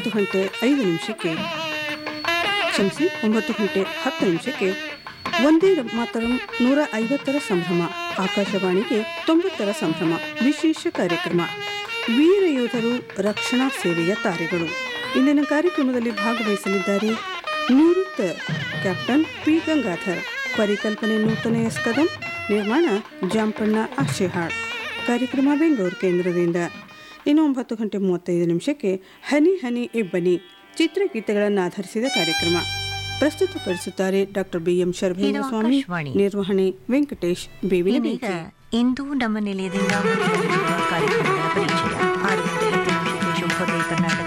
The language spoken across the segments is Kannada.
ಒಂಬತ್ತು ಗಂಟೆ ಐದು ನಿಮಿಷಕ್ಕೆ ಕ್ಷಮಿಸಿ ಒಂಬತ್ತು ಗಂಟೆ ಹತ್ತು ನಿಮಿಷಕ್ಕೆ ಒಂದೇ ಮಾತರಂ ನೂರ ಐವತ್ತರ ಸಂಭ್ರಮ ಆಕಾಶವಾಣಿಗೆ ತೊಂಬತ್ತರ ಸಂಭ್ರಮ ವಿಶೇಷ ಕಾರ್ಯಕ್ರಮ ವೀರ ಯೋಧರು ರಕ್ಷಣಾ ಸೇವೆಯ ತಾರೆಗಳು ಇಂದಿನ ಕಾರ್ಯಕ್ರಮದಲ್ಲಿ ಭಾಗವಹಿಸಲಿದ್ದಾರೆ ನಿವೃತ್ತ ಕ್ಯಾಪ್ಟನ್ ಪಿ ಗಂಗಾಧರ್ ಪರಿಕಲ್ಪನೆ ನೂತನ ಎಸ್ಕದಂ ನಿರ್ಮಾಣ ಜಾಂಪಣ್ಣ ಆಶೆಹಾಳ್ ಕಾರ್ಯಕ್ರಮ ಬೆಂಗಳೂರು ಕೇಂದ್ರದಿಂದ ಇನ್ನು ಒಂಬತ್ತು ಗಂಟೆ ಮೂವತ್ತೈದು ನಿಮಿಷಕ್ಕೆ ಹನಿ ಹನಿ ಇಬ್ಬನಿ ಚಿತ್ರಗೀತೆಗಳನ್ನು ಆಧರಿಸಿದ ಕಾರ್ಯಕ್ರಮ ಪ್ರಸ್ತುತಪಡಿಸುತ್ತಾರೆ ಡಾಕ್ಟರ್ ಬಿ ಎಂ ಶರ್ಭೇಂದ್ರ ಇದು ಸ್ವಾಮಿ ಆಕಾಶವಾಣಿ. ನಿರ್ವಹಣೆ ವೆಂಕಟೇಶ್ ಬೇವಿನ ಇದೀಗ ಬೆಂಕಿ ಇಂದು ನಮ್ಮ ನಿಲಯದಿಂದ ಮೂಡಿಬರಲಿರುವ ಕಾರ್ಯಕ್ರಮಗಳ ಪರಿಚಯ ಆರು ಗಂಟೆ ಹತ್ತು ನಿಮಿಷಕ್ಕೆ ಶುಭೋದಯ ಕರ್ನಾಟಕ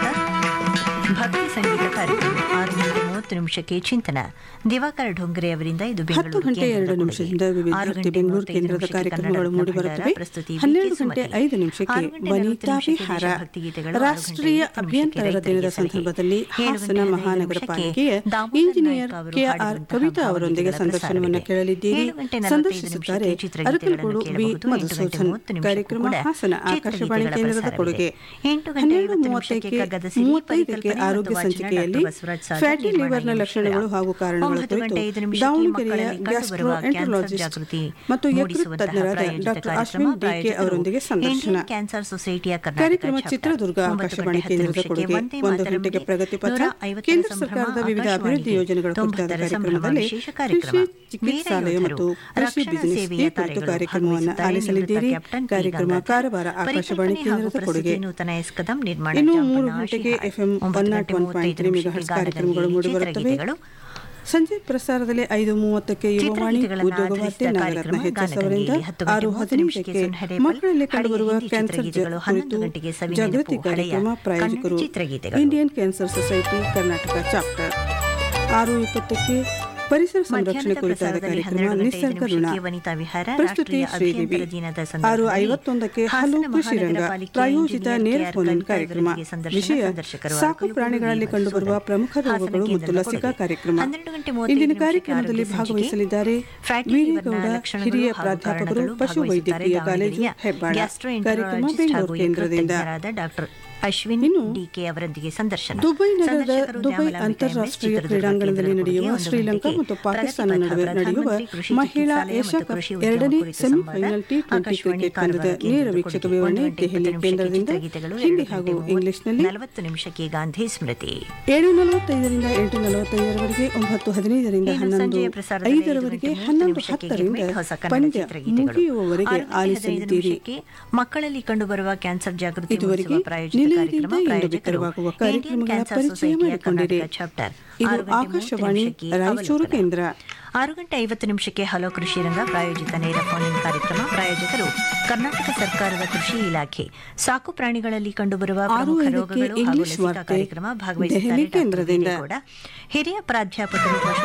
ಭಕ್ತಿ ಸಂಗೀತ ಕಾರ್ಯಕ್ರಮ ಆರು ಗಂಟೆ ಮೂವತ್ತು ನಿಮಿಷಕ್ಕೆ ಚಿಂತನ ದಿವಾಕರ ಢೊಂಗರೆ ಅವರಿಂದ ಇದು ಹತ್ತು ಬೆಂಗಳೂರು ಗಂಟೆ ಕೇಂದ್ರದ ಎರಡು ಕೊಡುಗೆ. ನಿಮಿಷದಿಂದ ವಿವಿಧ ಆರು ಭಾರತಿ ಗಂಟೆ ಬೆಂಗಳೂರು ಮೂವತ್ತೈದು ಕೇಂದ್ರದ ನಿಮಿಷಕ್ಕೆ ಕಾರ್ಯಕ್ರಮಗಳು ಕನ್ನಡ ಮೂಡಿಬರುತ್ತವೆ ಪ್ರಸ್ತುತಿ ವಿ. ಹನ್ನೆರಡು ಕೆ. ಗಂಟೆ ಸುಮತಿ. ಐದು ನಿಮಿಷಕ್ಕೆ ಆರು ಗಂಟೆ ವನಿತಾ ನಲವತ್ತು ನಿಮಿಷಕ್ಕೆ ವಿಹಾರ ದೇಶಭಕ್ತಿಗೀತೆಗಳು, ಆರು ರಾಷ್ಟ್ರೀಯ ಗಂಟೆ ಐವತ್ತು ಅಭಿಯಂತರ ನಿಮಿಷಕ್ಕೆ ದಿನದ ರೈತರಿಗೆ ಸಂದರ್ಭದಲ್ಲಿ ಏಳು ಹಾಸನ ಗಂಟೆ ಮಹಾನಗರ ಹದಿನೈದು ಪಾಲಿಕೆಯ ನಿಮಿಷಕ್ಕೆ ದಾಮೋದರ ಇಂಜಿನಿಯರ್ ನಾಯ್ಕ ಅವರು ಕೆ ಆರ್ ಹಾಡಿರುವಂತಹ ಕವಿತಾ ಅವರೊಂದಿಗೆ ಭಾವಗೀತೆಗಳ ಸಂದರ್ಶನವನ್ನು ಪ್ರಸಾರವಿದೆ. ಕೇಳಲಿದ್ದೀರಿ ಏಳು ಗಂಟೆ ನಲವತ್ತೈದು ಸಂದರ್ಶಿಸುತ್ತಾರೆ ನಿಮಿಷಕ್ಕೆ ಚಿತ್ರಗೀತೆಗಳನ್ನು ಅರಕಲಗೂಡು ವಿ ಕೇಳಬಹುದು. ಎಂಟು ಗಂಟೆ ಮಧುಸೂದನ್ ಮೂವತ್ತು ನಿಮಿಷಕ್ಕೂ ಕಾರ್ಯಕ್ರಮ ಕೂಡ ಹಾಸನ ಆಕಾಶವಾಣಿ ಚಿತ್ರಗೀತೆಗಳ ಕೇಂದ್ರದ ಪ್ರಸಾರವಿದೆ. ಕೊಡುಗೆ ಎಂಟು ಗಂಟೆ ಹನ್ನೆರಡು ಐವತ್ತು ನಿಮಿಷಕ್ಕೆ ಮೂವತ್ತಕ್ಕೆ ಕಗ್ಗದ ಸಿರಿ ಮೂವತ್ತೈದಕ್ಕೆ ಪರಿಕಲ್ಪನೆ ಆರೋಗ್ಯ ಮತ್ತು ವಾಚನ ಸಂಚಿಕೆಯಲ್ಲಿ ಡಾಕ್ಟರ್ ಬಸವರಾಜ್ ಸಾಧು, ಫ್ಯಾಟಿ ನಿರ್ಮಾಣ ಲಿವರ್ನ ಈಶ್ವರ. ಲಕ್ಷಣಗಳು ಹಾಗೂ ಕಾರಣಗಳ ಒಂಬತ್ತು ಗಂಟೆ ಕುರಿತು ಐದು ನಿಮಿಷಕ್ಕೆ ದಾವಣಗೆರೆಯ ಮಕ್ಕಳಲ್ಲಿ ಕಂಡುಬರುವ ಕ್ಯಾನ್ಸರ್ ಗ್ಯಾಸ್ಟ್ರೋಎಂಟ್ರೊಲಾಜಿಸ್ಟ್ ಜಾಗೃತಿ ಮತ್ತು ಯಕೃತ್ ಮೂಡಿಸುವಂತಹ ತಜ್ಞರಾದ ಪ್ರಾಯೋಜಿತ ಡಾಕ್ಟರ್ ಕಾರ್ಯಕ್ರಮ ಅಶ್ವಿನ್ ಡಿಕೆ ಪ್ರಾಯೋಜಕರು ಅವರೊಂದಿಗೆ ಸಂದರ್ಶನ ಇಂಡಿಯನ್ ಕ್ಯಾನ್ಸರ್ ಸೊಸೈಟಿಯ ಕರ್ನಾಟಕ ಕಾರ್ಯಕ್ರಮ ಚಾಪ್ಟರ್. ಚಿತ್ರದುರ್ಗ ಒಂಬತ್ತು ಆಕಾಶವಾಣಿ ಗಂಟೆ ಹತ್ತು ಕೇಂದ್ರದ ನಿಮಿಷಕ್ಕೆ ಕೊಡುಗೆ ವಂದೇ ಒಂದು ಮಾತರಂ ಗಂಟೆಗೆ ಪ್ರಗತಿ ಪಥ ನೂರ ಐವತ್ತರ ಕೇಂದ್ರ ಸಂಭ್ರಮ ಸರ್ಕಾರದ ವಿವಿಧ ಆಕಾಶವಾಣಿಗೆ ಅಭಿವೃದ್ಧಿ ಯೋಜನೆಗಳ ಕುರಿತಾದ ತೊಂಬತ್ತರ ಸಂಭ್ರಮ ಕಾರ್ಯಕ್ರಮದಲ್ಲಿ ವಿಶೇಷ ಕಾರ್ಯಕ್ರಮ. ಕೃಷಿ ಚಿಕಿತ್ಸಾಲಯ ವೀರ ಮತ್ತು ಯೋಧರು, ಕೃಷಿ ರಕ್ಷಣಾ ಬಿಸಿನೆಸ್ ಸೇವೆಯ ಈ ಕುರಿತು ತಾರೆಗಳು ಕಾರ್ಯಕ್ರಮವನ್ನು ಭಾಗವಹಿಸುತ್ತಾರೆ. ಆಲಿಸಲಿದ್ದೀರಿ ನಿವೃತ್ತ ಕ್ಯಾಪ್ಟನ್ ಪಿ. ಕಾರ್ಯಕ್ರಮ ಗಂಗಾಧರ್. ಕಾರವಾರ ಆಕಾಶವಾಣಿ ಪರಿಕಲ್ಪನೆ ಹಾಗೂ ಕೇಂದ್ರದ ಕೊಡುಗೆ ಪ್ರಸ್ತುತಿ ನೂತನ ಎಸ್ಕದಂ ನಿರ್ಮಾಣ ಇನ್ನು ಜಾಂಪಣ್ಣ ಮೂರು ಗಂಟೆಗೆ ಆಶಿಹಾಳ್. ಎಫ್ಎಂ ಒಂಬತ್ತು ಒನ್ ನಾಟ್ ಗಂಟೆ ಒನ್ ಪಾಯಿಂಟ್ ತ್ರೀ ಮೂವತ್ತೈದು ಮೆಗಾಹರ್ಟ್ಸ್ ನಿಮಿಷಕ್ಕೆ ಕಾರ್ಯಕ್ರಮಗಳು ಗಾನಗಂಗೆಯಲ್ಲಿ ಮೂಡಿಬರುತ್ತವೆ ಚಿತ್ರಗೀತೆಗಳು. ಸಂಜೆ ಪ್ರಸಾರದಲ್ಲಿ ಐದು ಮೂವತ್ತಕ್ಕೆ ಯುವವಾಣಿ ಚಿತ್ರಗೀತೆಗಳನ್ನು ಉದ್ಯೋಗ ವಾರ್ತೆ ಆಧರಿಸಿದ ನಾಗರತ್ನ ಕಾರ್ಯಕ್ರಮ ಹೆಚ್ ಅವರಿಂದ ಗಾನಗಂಗೆಯಲ್ಲಿ ಹತ್ತು ಗಂಟೆ ಆರು ಮೂವತ್ತು ನಿಮಿಷಕ್ಕೆ ಹದಿನೈದಕ್ಕೆ ಸುನ್ಹರೇಪಲ್, ಮಕ್ಕಳಲ್ಲಿ ಕಂಡುಬರುವ ಹಳೆಯ ಹಿಂದಿ ಕ್ಯಾನ್ಸರ್ ಜ- ಚಿತ್ರಗೀತೆಗಳು, ಹನ್ನೊಂದು ಕುರಿತು ಗಂಟೆಗೆ ಸವಿನೆನಪು, ಜಾಗೃತಿ ಹಳೆಯ ಕಾರ್ಯಕ್ರಮ ಪ್ರಾಯೋಜಕರು ಕನ್ನಡ ಚಿತ್ರಗೀತೆಗಳು. Indian cancer society Karnataka chapter ಆರು ಇಪ್ಪತ್ತಕ್ಕೆ ಪರಿಸರ ಸಂರಕ್ಷಣೆ ಮಧ್ಯಾಹ್ನದ ಕುರಿತಾದ ಪ್ರಸಾರದಲ್ಲಿ ಕಾರ್ಯಕ್ರಮ ಹನ್ನೆರಡು ಗಂಟೆ ಐದು ನಿಸರ್ಗ ಋಣ ನಿಮಿಷಕ್ಕೆ ವನಿತಾ ವಿಹಾರ ಪ್ರಸ್ತುತಿ ರಾಷ್ಟ್ರೀಯ ಶ್ರೀದೇವಿ ಅಭಿಯಂತರ ದಿನದ ಆರು ಸಂದರ್ಭದಲ್ಲಿ ಐವತ್ತೊಂದಕ್ಕೆ ಹಾಸನ ಹಲವು ಕೃಷಿ ರಂಗ ಮಹಾನಗರ ಪಾಲಿಕೆಯ ಪ್ರಾಯೋಜಿತ ಇಂಜಿನಿಯರ್ ನೇರ ಕೆ. ಆರ್ ಫೋನ್ ಕವಿತಾ ಕಾರ್ಯಕ್ರಮ ಅವರಿಗೆ ಸಂದರ್ಶನ ವಿಷಯ ಸಂದರ್ಶಕರು ಸಾಕು ಅರಕಲಗೂಡು ಪ್ರಾಣಿಗಳಲ್ಲಿ ವಿ. ಕಂಡುಬರುವ ಮಧುಸೂದನ್. ಪ್ರಮುಖ ಹಾಸನ ರೋಗಗಳು ಮತ್ತು ಕೇಂದ್ರದ ಲಸಿಕಾ ಕೊಡುಗೆ. ಕಾರ್ಯಕ್ರಮ ಹನ್ನೆರಡು ಗಂಟೆ ಮೂವತ್ತೈದು ಇಂದಿನ ನಿಮಿಷಕ್ಕೆ ಕಾರ್ಯಕ್ರಮದಲ್ಲಿ ಆರೋಗ್ಯ ಭಾಗವಹಿಸಲಿದ್ದಾರೆ ಫ್ಯಾಟಿ ವೀರೇಗೌಡ ಲಿವರ್ನ ಲಕ್ಷಣಗಳು ಹಿರಿಯ ಹಾಗೂ ಪ್ರಾಧ್ಯಾಪಕರು ಕಾರಣಗಳು ಪಶು ವೈದ್ಯಕೀಯ ಭಾಗವಹಿಸುತ್ತಾರೆ ಕಾಲೇಜು ದಾವಣಗೆರೆಯ ಹೆಬ್ಬಾಳ ಕಾರ್ಯಕ್ರಮ ಗ್ಯಾಸ್ಟ್ರೋಎಂಟರಾಲಜಿಸ್ಟ್ ಬೆಂಗಳೂರು ಹಾಗೂ ಯಕೃತ್ ಕೇಂದ್ರದಿಂದ ತಜ್ಞರಾದ ಡಾಕ್ಟರ್ ಅಶ್ವಿನ್ ಇನ್ನು ಡಿಕೆ ಅವರೊಂದಿಗೆ ಸಂದರ್ಶನ ದುಬೈ ನಗರದ ಸಂದರ್ಶಕರು ದುಬೈ ದ್ಯಾಮಲ ಅಂತಾರಾಷ್ಟ್ರೀಯ ಮಿಠಾಯಿ ಕ್ರೀಡಾಂಗಣದಲ್ಲಿ ಚಿತ್ರದುರ್ಗ ನಡೆಯುವ ಕೇಂದ್ರದ ಶ್ರೀಲಂಕಾ ಕೊಡುಗೆ. ಮತ್ತು ಪಾಕಿಸ್ತಾನ ಪ್ರಗತಿ ನಡುವೆ ಪಥ, ನಡೆಯುವ ಪ್ರಧಾನಮಂತ್ರಿ ಕೃಷಿ ಮಹಿಳಾ ಚಿಕಿತ್ಸಾಲಯ ಏಷ್ಯಾ ಮತ್ತು ಕಪ್ ಕೃಷಿ ಉದ್ಯಮ ಎರಡನೇ ಕುರಿತು ಸೆಮಿಫೈನಲ್ ಟಿ ಸಂವಾದ. ಟ್ವೆಂಟಿ ಆಕಾಶವಾಣಿ ಕ್ರಿಕೆಟ್ ಪಂದ್ಯದ ಕಾರವಾರ ನೇರ ಕೇಂದ್ರದ ವೀಕ್ಷಕ ಕೊಡುಗೆ. ವಿವರಣೆ ಒಂದು ಗಂಟೆ ದೆಹಲಿ ಇಪ್ಪತ್ತು ಕೇಂದ್ರದಿಂದ ನಿಮಿಷಕ್ಕೆ ಚಿತ್ರಗೀತೆಗಳು, ಹಿಂದಿ ಎರಡು ಹಾಗೂ ಗಂಟೆ ಇಂಗ್ಲಿಷ್ನಲ್ಲಿ ನಲವತ್ತು ನಿಮಿಷಕ್ಕೆ ಗಾಂಧಿ ಸ್ಮೃತಿ ಏಳು ನಲವತ್ತೈದರಿಂದ ಎಂಟು ನಲವತ್ತೈದರವರೆಗೆ ಒಂಬತ್ತು ಹದಿನೈದರಿಂದ ಇನ್ನು ಹನ್ನೊಂದು ಸಂಜೆಯ ಪ್ರಸಾರದಲ್ಲಿ ಐದು ಐದರವರೆಗೆ ಗಂಟೆ ಮೂವತ್ತು ಹನ್ನೊಂದು ನಿಮಿಷಕ್ಕೆ ಹತ್ತರಿಂದ ಗಿರ್ಮಿಟ್ ಹೊಸ ಕನ್ನಡ ಪಂದ್ಯ ಚಿತ್ರಗೀತೆಗಳು. ಮುಗಿಯುವವರೆಗೆ ಆರು ಗಂಟೆ ಹದಿನೈದು ಆಲಿಸಲಿದ್ದೀರಿ ನಿಮಿಷಕ್ಕೆ ಮಕ್ಕಳಲ್ಲಿ ಕಂಡುಬರುವ ಕ್ಯಾನ್ಸರ್ ಜಾಗೃತಿ ಇದುವರೆಗೆ ಮೂಡಿಸುವ ಪ್ರಾಯೋಜಿತ ನಿಲಯದಿಂದ ಕಾರ್ಯಕ್ರಮ ಇಂದು ಪ್ರಾಯೋಜಕರು ಬಿತ್ತರವಾಗುವ ಇಂಡಿಯನ್ ಕಾರ್ಯಕ್ರಮಗಳ ಕ್ಯಾನ್ಸರ್ ಪರಿಚಯ ಸೊಸೈಟಿಯ ಮಾಡಿಕೊಂಡಿರಿ ಕರ್ನಾಟಕ ಚಾಪ್ಟರ್ ಇದು ಆರು ಗಂಟೆ ಮೂವತ್ತು ಆಕಾಶವಾಣಿ ನಿಮಿಷಕ್ಕೆ ರಾಯಚೂರು ಅವಲೋಕನ. ಕೇಂದ್ರ ಆರು ಗಂಟೆ ಐವತ್ತು ನಿಮಿಷಕ್ಕೆ ಹಲೋ ಕೃಷಿ ರಂಗ ಪ್ರಾಯೋಜಿತ ನೇರ ಫೋನ್ ಇನ್ ಕಾರ್ಯಕ್ರಮ ಪ್ರಾಯೋಜಕರು ಕರ್ನಾಟಕ ಸರ್ಕಾರದ ಕೃಷಿ ಇಲಾಖೆ ಸಾಕು ಪ್ರಾಣಿಗಳಲ್ಲಿ ಕಂಡುಬರುವ ಆರು ಪ್ರಮುಖ ಐದಕ್ಕೆ ರೋಗಗಳು ಹಾಗೂ ಇಂಗ್ಲಿಷ್ ಲಸಿಕಾ ವಾರ್ತೆ ಕಾರ್ಯಕ್ರಮ ಭಾಗವಹಿಸುತ್ತಾರೆ ದೆಹಲಿ ಡಾಕ್ಟರ್ ಕೇಂದ್ರದಿಂದ. ದೇವೇಗೌಡ ಹಿರಿಯ ಪ್ರಾಧ್ಯಾಪಕರು ಪಶು